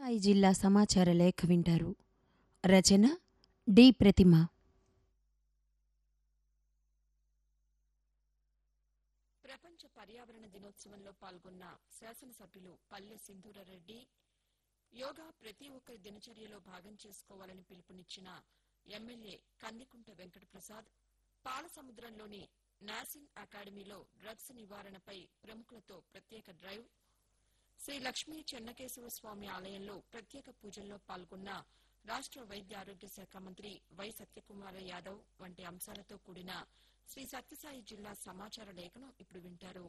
సత్యసాయి జిల్లా సమాచార లేఖ వింటారు రచన డి ప్రతిమ ప్రపంచ పర్యావరణ దినోత్సవంలో పాల్గొన్న శాసనసభ్యులు పల్లె సింధూరారెడ్డి యోగా ప్రతి ఒక్కరి దినచర్యలో భాగం చేసుకోవాలని పిలుపునిచ్చిన ఎమ్మెల్యే కందికుంట వెంకటప్రసాద్ పాలసముద్రంలోని నాసిన్ అకాడమీలో డ్రగ్స్ నివారణపై ప్రముఖులతో ప్రత్యేక డ్రైవ్ శ్రీ లక్ష్మీ చెన్నకేశవ స్వామి ఆలయంలో ప్రత్యేక పూజల్లో పాల్గొన్న రాష్ట్ర వైద్య ఆరోగ్య శాఖ మంత్రి వై సత్యకుమార యాదవ్ వంటి అంశాలతో కూడిన శ్రీ సత్యసాయి జిల్లా సమాచార లేఖను ఇప్పుడు వింటారు